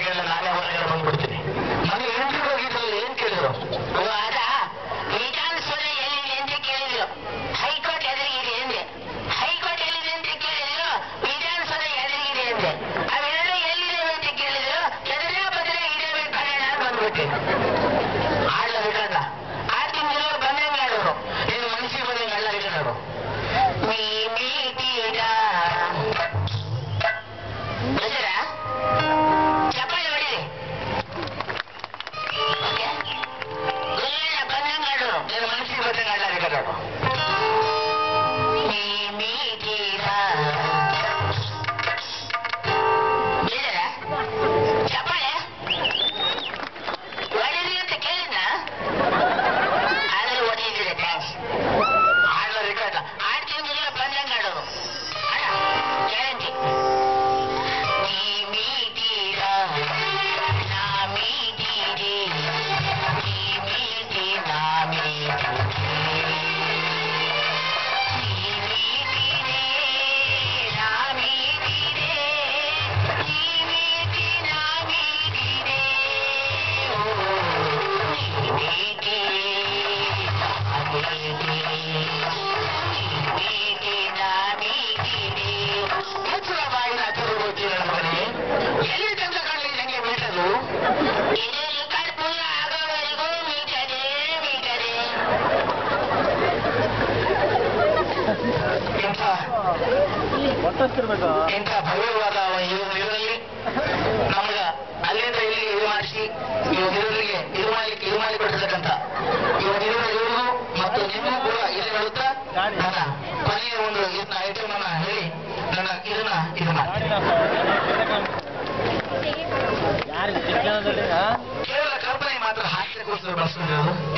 ಕೇಳಿಲ್ಲ ನಾನೇ ಹೊರಗಡೆ ಬಂದ್ಬಿಡ್ತೀನಿ ಮನೆ ಎಂಟ್ರಿಗೆ ಹೋಗಿದ್ರಲ್ಲಿ ಏನ್ ಕೇಳಿದ್ರು ಓ, ಅದಾ ವಿಧಾನಸೌಧ ಎಲ್ಲಿದೆ ಅಂತ ಕೇಳಿದ್ರು ಹೈಕೋರ್ಟ್ ಎದುರಿಗಿದೆ ಅಂದೆ ಹೈಕೋರ್ಟ್ ಎಲ್ಲಿದೆ ಅಂತ ಕೇಳಿದ್ರು ವಿಧಾನಸೌಧ ಎದುರಿಗಿದೆ ಅಂದೆ ಅವೆರಡು ಎಲ್ಲಿದೆ ಅಂತ ಕೇಳಿದ್ರು ಎದುರೇ ಬದ್ರೆ ಇದೆ ಕನ್ನಡ ಬಂದ್ಬಿಟ್ಟೆ ಆಳ ವಿಕಂಡ ಆ ತಿಂಗಳು ಬಂದಂಗ ಆಡೋರು ನೀನು ಮನಸ್ಸಿಗೆ ಬಂದಂಗೆ ಎಲ್ಲ ವಿಕಂಡರು ನೀ ಮೀಟಿದ ಬಸರಾ ಚಪ್ಪಾಳೆ ಹೊಡಿರಿ ಓಕೆ ಗುರುವಿನ ಬಂದಂಗ ಆಡೋರು ನೀನು ಮನಸ್ಸಿಗೆ ಬಂದಂಗೆ ಎಲ್ಲ ವಿಕಂಡರು ನೀ ಮೀಟಿದ ಬೀದರ ಚಪ್ಪಾಳೆ ಹೊಡಿರಿ ಅಂತ ಕೇಳಿದ್ನ ಆದ್ರೆ ಹೊಡಿದಿದೆ ಥ್ಯಾಂಕ್ಸ್ ಆಳ ವಿಕಂಡ ಆರು ತಿಂಗಳಿಗೆ ಬಂದಂಗ ಆಡೋರು ಅಣ್ಣ ಗ್ಯಾರಂಟಿ ನೀ ಮೀಟಿದ ನಾ ಮೀಟಿದೆ ನೀ ಮೀಟಿ ನಾ ಮೀಟಿದೆ ನೀ ಮೀಟಿದೆ ನಾ ಮೀಟಿದೆ ನೀ ಮೀಟಿ ನಾ ಮೀಟಿದೆ ಓ ನೀ ಮೀಟಿ ಹೆಚ್ಚಿನ ಬಾಯಿನ ತಿರುಗಿ ನನಗೆ ಎಲ್ಲಿ ತನಕ ಕಾಣಲಿ ಹೆಂಗೆ ಮೀಟದು ಇಂಥ ಒಟ್ಟಿರ್ಬೇಕಾ ಇಂಥ ಭವ್ಯವಾದ ಇದರಲ್ಲಿ ನಮ್ಗ ಅಲ್ಲಿಂದ ಇಲ್ಲಿಗೆ ಇದು ಮಾಡಿಸಿ ಇವು ಹಿರಿಯರಿಗೆ ಇದು ಮಾಡ್ಲಿಕ್ಕೆ ಇದು ಮಾಡಿ ಕೊಟ್ಟಿರ್ತಕ್ಕಂಥ ಇವು ಹಿರಿಯರ ಇವ್ರಿಗೂ ಮತ್ತು ನಿಮಗೂ ಕೂಡ ಇಲ್ಲಿ ಹೇಳುತ್ತಾ ನನ್ನ ಕೊನೆಯ ಒಂದು ಇದನ್ನ ಐಟಮ್ ಅನ್ನ ಹೇಳಿ ನನ್ನ ಇದನ್ನ ಇದು ಮಾಡಿ ಯಾರು ಶಿಕ್ಷಣದಲ್ಲಿ ಹಾ ಕೇವಲ ಕಲ್ಪನೆ ಮಾತ್ರ ಹಾಸ್ಯಕ್ಕೋಸ್ಕರ ಬಳಸ್ಕೊಂಡಿರೋದು